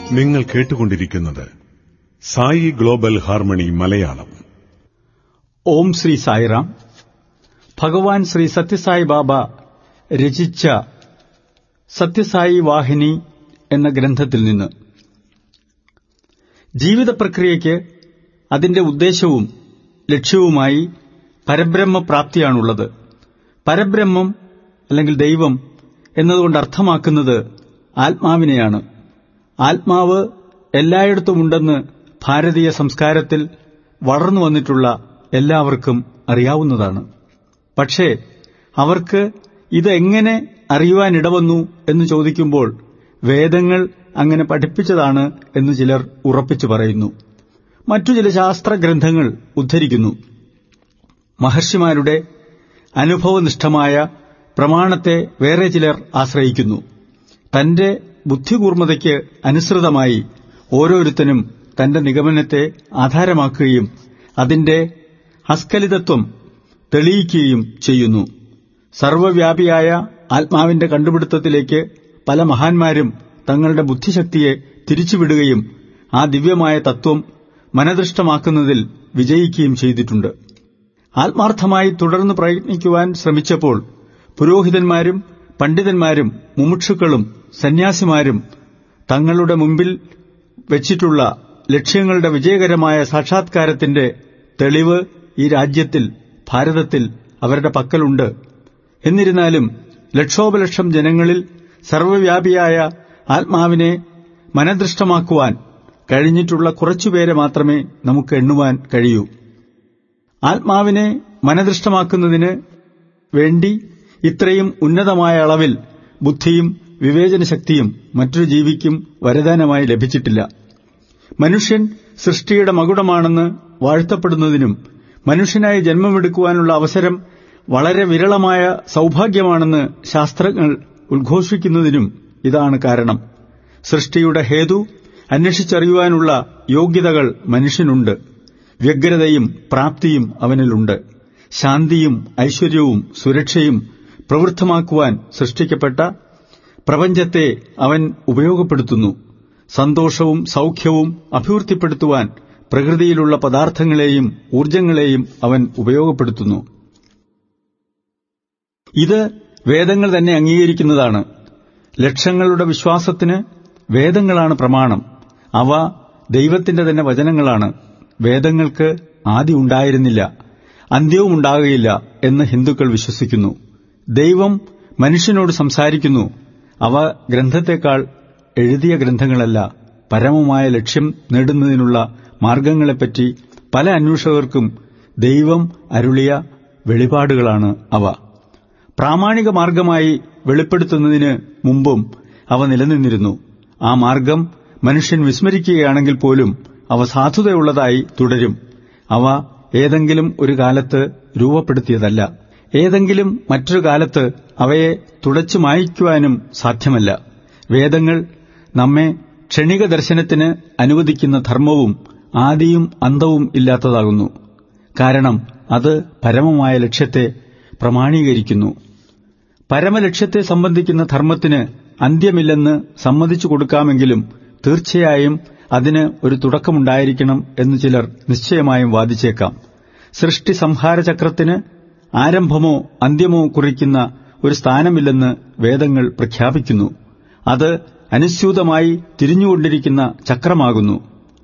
നിങ്ങൾ കേട്ടുകൊണ്ടിരിക്കുന്നത് Sai global harmony Malayalam Om Shri Sairam Bhagawan Shri Sathya Sai ബാബ രചിച്ച സത്യസായി വാഹിനി എന്ന ഗ്രന്ഥത്തിൽ നിന്ന് ജീവിത പ്രക്രിയയ്ക്ക് അതിന്റെ ഉദ്ദേശവും ലക്ഷ്യവുമായി പരബ്രഹ്മപ്രാപ്തിയാണുള്ളത് പരബ്രഹ്മം അല്ലെങ്കിൽ ദൈവം എന്നതുകൊണ്ട് അർത്ഥമാക്കുന്നത് ആത്മാവിനെയാണ് ആത്മാവ് എല്ലായിടത്തുമുണ്ടെന്ന് ഭാരതീയ സംസ്കാരത്തിൽ വളർന്നു വന്നിട്ടുള്ള എല്ലാവർക്കും അറിയാവുന്നതാണ് പക്ഷേ അവർക്ക് ഇത് എങ്ങനെ അറിയുവാനിടവന്നു എന്ന് ചോദിക്കുമ്പോൾ വേദങ്ങൾ അങ്ങനെ പഠിപ്പിച്ചതാണ് എന്ന് ചിലർ ഉറപ്പിച്ചു പറയുന്നു മറ്റു ചില ശാസ്ത്രഗ്രന്ഥങ്ങൾ ഉദ്ധരിക്കുന്നു മഹർഷിമാരുടെ അനുഭവനിഷ്ഠമായ പ്രമാണത്തെ വേറെ ചിലർ ആശ്രയിക്കുന്നു തന്റെ ബുദ്ധികൂർമ്മതയ്ക്ക് അനുസൃതമായി ഓരോരുത്തനും തന്റെ നിഗമനത്തെ ആധാരമാക്കുകയും അതിന്റെ അസ്ഖലിതത്വം തെളിയിക്കുകയും ചെയ്യുന്നു സർവവ്യാപിയായ ആത്മാവിന്റെ കണ്ടുപിടുത്തത്തിലേക്ക് പല മഹാന്മാരും തങ്ങളുടെ ബുദ്ധിശക്തിയെ തിരിച്ചുവിടുകയും ആ ദിവ്യമായ തത്വം മനദൃഷ്ടമാക്കുന്നതിൽ വിജയിക്കുകയും ചെയ്തിട്ടുണ്ട് ആത്മാർത്ഥമായി തുടർന്ന് പ്രയത്നിക്കുവാൻ ശ്രമിച്ചപ്പോൾ പുരോഹിതന്മാരും പണ്ഡിതന്മാരും മുമുക്ഷുക്കളും സന്യാസിമാരും തങ്ങളുടെ മുമ്പിൽ വെച്ചിട്ടുള്ള ലക്ഷ്യങ്ങളുടെ വിജയകരമായ സാക്ഷാത്കാരത്തിന്റെ തെളിവ് ഈ രാജ്യത്തിൽ ഭാരതത്തിൽ അവരുടെ പക്കലുണ്ട് എന്നിരുന്നാലും ലക്ഷോപലക്ഷം ജനങ്ങളിൽ സർവവ്യാപിയായ ആത്മാവിനെ മനദൃഷ്ടമാക്കുവാൻ കഴിഞ്ഞിട്ടുള്ള കുറച്ചുപേരെ മാത്രമേ നമുക്ക് എണ്ണുവാൻ കഴിയൂ ആത്മാവിനെ മനദൃഷ്ടമാക്കുന്നതിന് വേണ്ടി ഇത്രയും ഉന്നതമായ അളവിൽ ബുദ്ധിയും വിവേചനശക്തിയും മറ്റൊരു ജീവിക്കും വരദാനമായി ലഭിച്ചിട്ടില്ല മനുഷ്യൻ സൃഷ്ടിയുടെ മകുടമാണെന്ന് വാഴ്ത്തപ്പെടുന്നതിനും മനുഷ്യനായി ജന്മമെടുക്കുവാനുള്ള അവസരം വളരെ വിരളമായ സൌഭാഗ്യമാണെന്ന് ശാസ്ത്രജ്ഞർ ഉദ്ഘോഷിക്കുന്നതിനും ഇതാണ് കാരണം സൃഷ്ടിയുടെ ഹേതു അന്വേഷിച്ചറിയുവാനുള്ള യോഗ്യതകൾ മനുഷ്യനുണ്ട് വ്യഗ്രതയും പ്രാപ്തിയും അവനിലുണ്ട് ശാന്തിയും ഐശ്വര്യവും സുരക്ഷയും പ്രവൃത്തമാക്കുവാൻ സൃഷ്ടിക്കപ്പെട്ട പ്രപഞ്ചത്തെ അവൻ ഉപയോഗപ്പെടുത്തുന്നു സന്തോഷവും സൌഖ്യവും അഭിവൃദ്ധിപ്പെടുത്തുവാൻ പ്രകൃതിയിലുള്ള പദാർത്ഥങ്ങളെയും ഊർജങ്ങളെയും അവൻ ഉപയോഗപ്പെടുത്തുന്നു ഇത് വേദങ്ങൾ തന്നെ അംഗീകരിക്കുന്നതാണ് ലക്ഷങ്ങളുടെ വിശ്വാസത്തിന് വേദങ്ങളാണ് പ്രമാണം അവ ദൈവത്തിന്റെ തന്നെ വചനങ്ങളാണ് വേദങ്ങൾക്ക് ആദി ഉണ്ടായിരുന്നില്ല അന്ത്യവും ഉണ്ടാകുകയില്ല എന്ന് ഹിന്ദുക്കൾ വിശ്വസിക്കുന്നു ദൈവം മനുഷ്യനോട് സംസാരിക്കുന്നു അവ ഗ്രന്ഥത്തെക്കാൾ എഴുതിയ ഗ്രന്ഥങ്ങളല്ല പരമമായ ലക്ഷ്യം നേടുന്നതിനുള്ള മാർഗങ്ങളെപ്പറ്റി പല അന്വേഷകർക്കും ദൈവം അരുളിയ വെളിപാടുകളാണ് അവ പ്രാമാണിക മാർഗമായി വെളിപ്പെടുത്തുന്നതിന് മുമ്പും അവ നിലനിന്നിരുന്നു ആ മാർഗം മനുഷ്യൻ വിസ്മരിക്കുകയാണെങ്കിൽ പോലും അവ സാധുതയുള്ളതായി തുടരും അവ ഏതെങ്കിലും ഒരു കാലത്ത് രൂപപ്പെടുത്തിയതല്ല ഏതെങ്കിലും മറ്റൊരു കാലത്ത് അവയെ തുടച്ചു മായ്ക്കുവാനും സാധ്യമല്ല വേദങ്ങൾ നമ്മെ ക്ഷണിക ദർശനത്തിന് അനുവദിക്കുന്ന ധർമ്മവും ആദിയും അന്തവും ഇല്ലാത്തതാകുന്നു കാരണം അത് പരമമായ ലക്ഷ്യത്തെ പ്രമാണീകരിക്കുന്നു പരമലക്ഷ്യത്തെ സംബന്ധിക്കുന്ന ധർമ്മത്തിന് അന്ത്യമില്ലെന്ന് സമ്മതിച്ചു കൊടുക്കാമെങ്കിലും തീർച്ചയായും അതിന് ഒരു തുടക്കമുണ്ടായിരിക്കണം എന്ന് ചിലർ നിശ്ചയമായും വാദിച്ചേക്കാം സൃഷ്ടി സംഹാരചക്രത്തിന് ആരംഭമോ അന്ത്യമോ കുറിക്കുന്ന ഒരു സ്ഥാനമില്ലെന്ന് വേദങ്ങൾ പ്രഖ്യാപിക്കുന്നു അത് അനുസ്യൂതമായി തിരിഞ്ഞുകൊണ്ടിരിക്കുന്ന ചക്രമാകുന്നു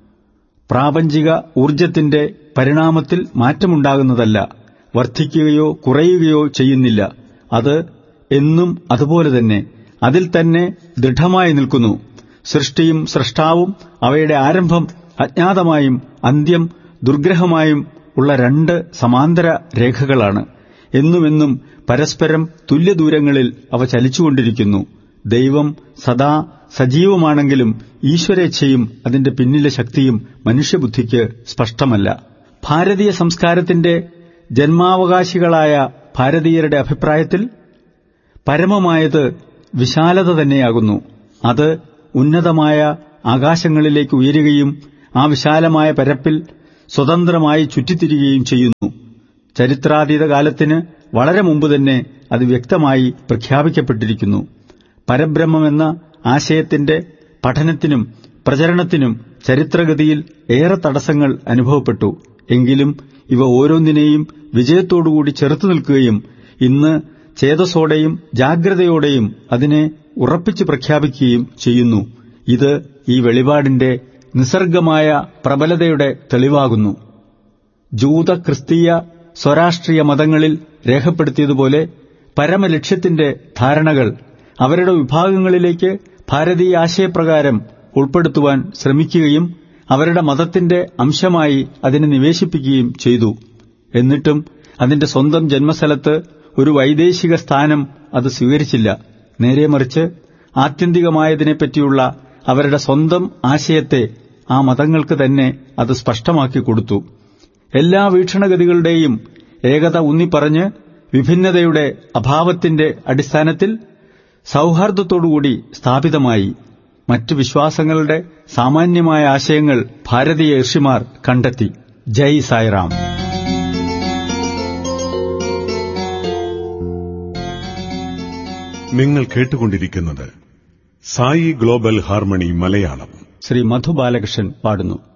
പ്രാപഞ്ചിക ഊർജത്തിന്റെ പരിണാമത്തിൽ മാറ്റമുണ്ടാകുന്നതല്ല വർദ്ധിക്കുകയോ കുറയുകയോ ചെയ്യുന്നില്ല അത് എന്നും അതുപോലെ തന്നെ അതിൽ തന്നെ ദൃഢമായി നിൽക്കുന്നു സൃഷ്ടിയും സൃഷ്ടാവും അവയുടെ ആരംഭം അജ്ഞാതമായും അന്ത്യം ദുർഗ്രഹമായും ഉള്ള രണ്ട് സമാന്തര രേഖകളാണ് എന്നുമെന്നും പരസ്പരം തുല്യദൂരങ്ങളിൽ അവ ചലിച്ചുകൊണ്ടിരിക്കുന്നു ദൈവം സദാ സജീവമാണെങ്കിലും ഈശ്വരേച്ഛയും അതിന്റെ പിന്നിലെ ശക്തിയും മനുഷ്യബുദ്ധിക്ക് സ്പഷ്ടമല്ല ഭാരതീയ സംസ്കാരത്തിന്റെ ജന്മാവകാശികളായ ഭാരതീയരുടെ അഭിപ്രായത്തിൽ പരമമായത് വിശാലത തന്നെയാകുന്നു അത് ഉന്നതമായ ആകാശങ്ങളിലേക്ക് ഉയരുകയും ആ വിശാലമായ പരപ്പിൽ സ്വതന്ത്രമായി ചുറ്റിത്തിരികുകയും ചെയ്യുന്നു ചരിത്രാതീത കാലത്തിന് വളരെ മുമ്പ് തന്നെ അത് വ്യക്തമായി പ്രഖ്യാപിക്കപ്പെട്ടിരിക്കുന്നു പരബ്രഹ്മമെന്ന ആശയത്തിന്റെ പഠനത്തിനും പ്രചരണത്തിനും ചരിത്രഗതിയിൽ ഏറെ തടസ്സങ്ങൾ അനുഭവപ്പെട്ടു എങ്കിലും ഇവ ഓരോന്നിനെയും വിജയത്തോടുകൂടി ചെറുത്തു നിൽക്കുകയും ഇന്ന് ചേതസോടെയും ജാഗ്രതയോടെയും അതിനെ ഉറപ്പിച്ചു പ്രഖ്യാപിക്കുകയും ചെയ്യുന്നു ഇത് ഈ വെളിപാടിന്റെ നിസർഗമായ പ്രബലതയുടെ തെളിവാകുന്നു ജൂത ക്രിസ്തീയ സ്വരാഷ്ട്രീയ മതങ്ങളിൽ രേഖപ്പെടുത്തിയതുപോലെ പരമലക്ഷ്യത്തിന്റെ ധാരണകൾ അവരുടെ വിഭാഗങ്ങളിലേക്ക് ഭാരതീയ ആശയപ്രകാരം ഉൾപ്പെടുത്തുവാൻ ശ്രമിക്കുകയും അവരുടെ മതത്തിന്റെ അംശമായി അതിനെ നിവേശിപ്പിക്കുകയും ചെയ്തു എന്നിട്ടും അതിന്റെ സ്വന്തം ജന്മസ്ഥലത്ത് ഒരു വൈദേശിക സ്ഥാനം അത് സ്വീകരിച്ചില്ല നേരെ മറിച്ച് ആത്യന്തികമായതിനെപ്പറ്റിയുള്ള അവരുടെ സ്വന്തം ആശയത്തെ ആ മതങ്ങൾക്ക് തന്നെ അത് സ്പഷ്ടമാക്കി കൊടുത്തു എല്ലാ വീക്ഷണഗതികളുടെയും ഏകത ഊന്നിപ്പറഞ്ഞ് വിഭിന്നതയുടെ അഭാവത്തിന്റെ അടിസ്ഥാനത്തിൽ സൗഹാർദ്ദത്തോടുകൂടി സ്ഥാപിതമായി മറ്റ് വിശ്വാസങ്ങളുടെ സാമാന്യമായ ആശയങ്ങൾ ഭാരതീയ ഋഷിമാർ കണ്ടെത്തി ജയ് സായിറാം നിങ്ങൾ കേട്ടുകൊണ്ടിരിക്കുന്നത് സായി ഗ്ലോബൽ ഹാർമണി മലയാളം ശ്രീ മധു ബാലകൃഷ്ണൻ പാടുന്നു